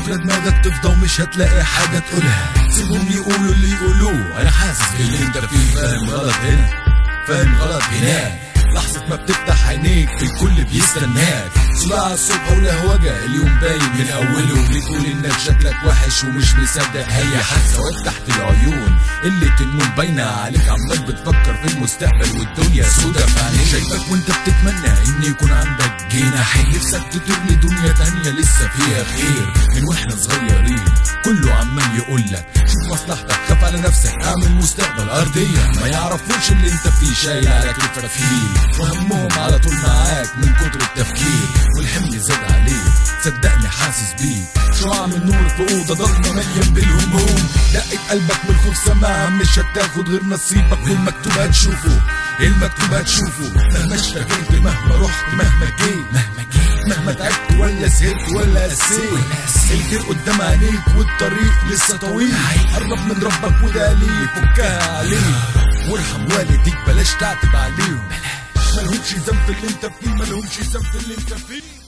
بكرة دماغك تفضى ومش هتلاقي حاجة تقولها سيبهم يقولوا اللي يقولوه انا حاسس باللي انت فيه فاهم غلط هنا فاهم غلط هناك لحظة ما بتفتح عينيك الكل بيستناك صلاع الصبح ولهوجة اليوم باين من أوله بتقول إنك شكلك وحش ومش مصدق أي حد سواد تحت العيون قلة النوم باينة عليك عمال بتفكر في المستقبل والدنيا سودا في عينيك شايفك وأنت بتتمنى إن يكون عندك جناحين نفسك تطير لدنيا تانية لسه فيها خير من واحنا صغيرين كله عمال يقولك شوف مصلحتك خاف على نفسك اعمل مستقبل ارضية ما يعرفوش اللي انت فيه شايل على كتفك فيه وهمهم على طول معاك من كتر التفكير والحمل زاد عليك صدقني حاسس بيك شعاع من نور في اوضه ضلمه مليان بالهموم دقة قلبك من الخوف سماعها مش هتاخد غير نصيبك والمكتوب هتشوفه المكتوب هتشوفه مهما اشتغلت مهما رحت مهما جيت مهما جيت مهما تعبت ولا سهرت ولا قسيت الخير قدام عينيك والطريق لسه طويل قرب من ربك وده ليه فكها عليه وارحم والديك بلاش تعتب عليهم مالهمش ذنب في اللي انت فيه مالهمش ذنب في اللي انت فيه